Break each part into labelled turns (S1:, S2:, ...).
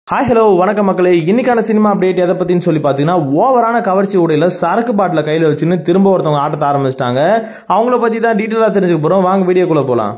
S1: hi hello வணக்கம் மக்களே இன்னைக்கான சினிமா அப்டேட் எதை பத்தின்னு சொல்லி பார்த்தீங்கன்னா ஓவரான கவர்ச்சி உடையில சரக்கு பாட்டில கையில வச்சுன்னு திரும்ப ஒருத்தவங்க ஆட்டத்தை ஆரம்பிச்சிட்டாங்க அவங்கள பத்தி தான் டீட்டெயிலாக தெரிஞ்சுக்க போறோம் வாங்க வீடியோக்குள்ள போலாம்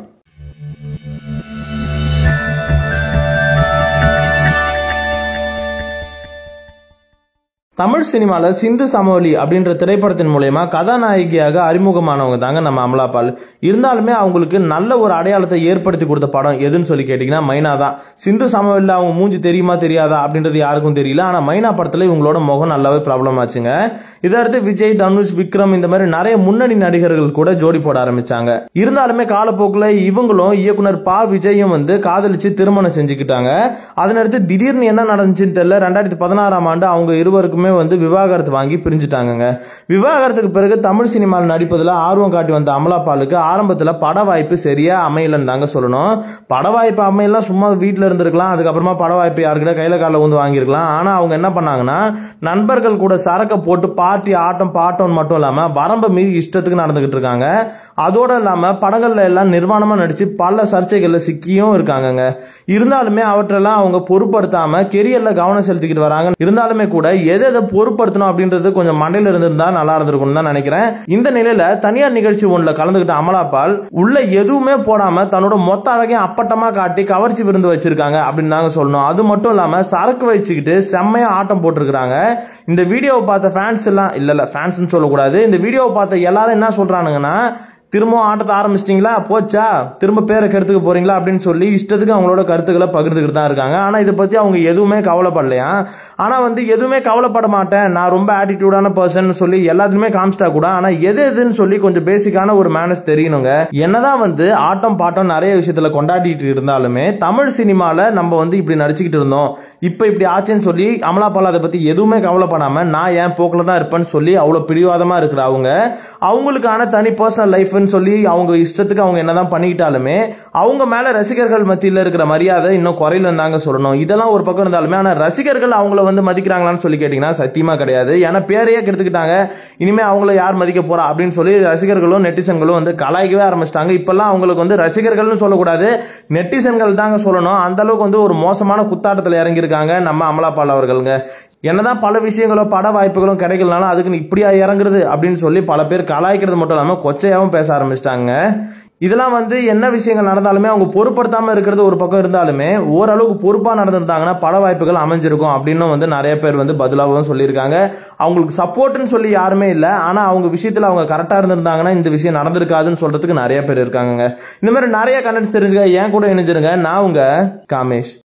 S1: தமிழ் சினிமால சிந்து சமவெளி அப்படின்ற திரைப்படத்தின் மூலயமா கதாநாயகியாக அறிமுகமானவங்க தாங்க நம்ம அமலாபால் இருந்தாலுமே அவங்களுக்கு நல்ல ஒரு அடையாளத்தை ஏற்படுத்தி கொடுத்த படம் எதுன்னு சொல்லி கேட்டிங்கன்னா மைனா தான் சிந்து சமவெளியில் அவங்க மூஞ்சி தெரியுமா தெரியாதா அப்படின்றது யாருக்கும் தெரியல ஆனால் மைனா படத்தில் இவங்களோட முகம் நல்லாவே ப்ராப்ளம் ஆச்சுங்க இதடுத்து விஜய் தனுஷ் விக்ரம் இந்த மாதிரி நிறைய முன்னணி நடிகர்கள் கூட ஜோடி போட ஆரம்பிச்சாங்க இருந்தாலுமே காலப்போக்கில் இவங்களும் இயக்குனர் பா விஜயும் வந்து காதலிச்சு திருமணம் செஞ்சுக்கிட்டாங்க அதனடுத்து திடீர்னு என்ன நடந்துச்சுன்னு தெரியல ரெண்டாயிரத்தி பதினாறாம் ஆண்டு அவங்க இருவருக்குமே வந்து விவாகரத்து வாங்கி பிரிஞ்சுட்டாங்கங்க விவாகரத்துக்கு பிறகு தமிழ் சினிமாவில் நடிப்பதில் ஆர்வம் காட்டி வந்த அமலாபாலுக்கு ஆரம்பத்தில் பட வாய்ப்பு சரியா அமையலன்னு தாங்க சொல்லணும் பட வாய்ப்பு அமையலாம் சும்மா வீட்டில் இருந்திருக்கலாம் அதுக்கப்புறமா பட வாய்ப்பு யாருக்கிட்ட கையில் காலில் வந்து வாங்கியிருக்கலாம் ஆனால் அவங்க என்ன பண்ணாங்கன்னா நண்பர்கள் கூட சரக்கை போட்டு பார்ட்டி ஆட்டம் பாட்டம் மட்டும் இல்லாமல் வரம்பை மீறி இஷ்டத்துக்கு நடந்துகிட்டு இருக்காங்க அதோட இல்லாமல் படங்கள்ல எல்லாம் நிர்வாணமாக நடிச்சு பல சர்ச்சைகளில் சிக்கியும் இருக்காங்கங்க இருந்தாலுமே அவற்றெல்லாம் அவங்க பொருட்படுத்தாம கெரியர்ல கவனம் செலுத்திக்கிட்டு வராங்க இருந்தாலுமே கூட எதை எதை பொருட்படுத்தணும் அப்படின்றது கொஞ்சம் மண்டையில இருந்திருந்தா நல்லா இருந்திருக்கும் தான் நினைக்கிறேன் இந்த நிலையில தனியார் நிகழ்ச்சி ஒன்றில் கலந்துகிட்ட அமலாபால் உள்ள எதுவுமே போடாம தன்னோட மொத்த அழகையும் அப்பட்டமா காட்டி கவர்ச்சி விருந்து வச்சிருக்காங்க அப்படின்னு தாங்க சொல்லணும் அது மட்டும் இல்லாம சரக்கு வச்சுக்கிட்டு செம்மையா ஆட்டம் போட்டிருக்காங்க இந்த வீடியோவை பார்த்த ஃபேன்ஸ் எல்லாம் இல்ல இல்ல ஃபேன்ஸ்னு சொல்லக்கூடாது இந்த வீடியோவை பார்த்த எல்லாரும் என்ன சொல்றானுங்கன்னா திரும்பவும் ஆட்டத்தை ஆரம்பிச்சிட்டிங்களா போச்சா திரும்ப பேரை கெடுத்துக்க போறீங்களா அப்படின்னு சொல்லி இஷ்டத்துக்கு அவங்களோட கருத்துக்களை பகிர்ந்துக்கிட்டு தான் இருக்காங்க ஆனால் இதை பற்றி அவங்க எதுவுமே கவலைப்படலையா ஆனால் வந்து எதுவுமே கவலைப்பட மாட்டேன் நான் ரொம்ப ஆட்டிடியூடான பர்சன் சொல்லி எல்லாத்துலையுமே காமிச்சிட்டா கூட ஆனால் எது எதுன்னு சொல்லி கொஞ்சம் பேசிக்கான ஒரு மேனஸ் தெரியணுங்க என்னதான் வந்து ஆட்டம் பாட்டம் நிறைய விஷயத்துல கொண்டாடிட்டு இருந்தாலுமே தமிழ் சினிமாவில் நம்ம வந்து இப்படி நடிச்சுக்கிட்டு இருந்தோம் இப்போ இப்படி ஆச்சுன்னு சொல்லி அமலாபால் அதை பற்றி எதுவுமே கவலைப்படாம நான் என் போக்கில் தான் இருப்பேன்னு சொல்லி அவ்வளோ பிடிவாதமாக இருக்கிற அவங்க அவங்களுக்கான தனி பர்சனல் லைஃப்னு சொல்லி அவங்க இஷ்டத்துக்கு அவங்க என்னதான் பண்ணிக்கிட்டாலுமே அவங்க மேல ரசிகர்கள் மத்தியில் இருக்கிற மரியாதை இன்னும் குறையிலன்னு தாங்க சொல்லணும் இதெல்லாம் ஒரு பக்கம் இருந்தாலுமே ஆனால் ரசிகர்கள் அவங்கள வந்து மதிக்கிறாங்களான்னு சொல்லி கேட்டிங்கன்னா சத்தியமா கிடையாது ஏன்னா பேரையே கெடுத்துக்கிட்டாங்க இனிமே அவங்கள யார் மதிக்க போறா அப்படின்னு சொல்லி ரசிகர்களும் நெட்டிசன்களும் வந்து கலாய்க்கவே ஆரம்பிச்சிட்டாங்க இப்பெல்லாம் அவங்களுக்கு வந்து ரசிகர்கள்னு சொல்லக்கூடாது நெட்டிசன்கள் தாங்க சொல்லணும் அந்த அளவுக்கு வந்து ஒரு மோசமான குத்தாட்டத்தில் இறங்கியிருக்காங்க நம்ம அமலாபால் அவர்களுங்க என்னதான் பல விஷயங்களோ பட வாய்ப்புகளும் கிடைக்கலனாலும் அதுக்கு இப்படியா இறங்குறது அப்படின்னு சொல்லி பல பேர் கலாய்க்கிறது மட்டும் இல்லாமல் கொச்சையாகவும் பேச ஆரம்பிச்சிட்டாங்க இதெல்லாம் வந்து என்ன விஷயங்கள் நடந்தாலுமே அவங்க பொறுப்படுத்தாம இருக்கிறது ஒரு பக்கம் இருந்தாலுமே ஓரளவுக்கு பொறுப்பா நடந்திருந்தாங்கன்னா பட வாய்ப்புகள் அமைஞ்சிருக்கும் அப்படின்னு வந்து நிறைய பேர் வந்து பதிலாகவும் சொல்லியிருக்காங்க அவங்களுக்கு சப்போர்ட்னு சொல்லி யாருமே இல்லை ஆனா அவங்க விஷயத்துல அவங்க கரெக்டா இருந்திருந்தாங்கன்னா இந்த விஷயம் நடந்திருக்காதுன்னு சொல்றதுக்கு நிறைய பேர் இருக்காங்க இந்த மாதிரி நிறைய கண்டென்ட்ஸ் தெரிஞ்சுக்க ஏன் கூட இணைஞ்சிருங்க நான் உங்க காமேஷ்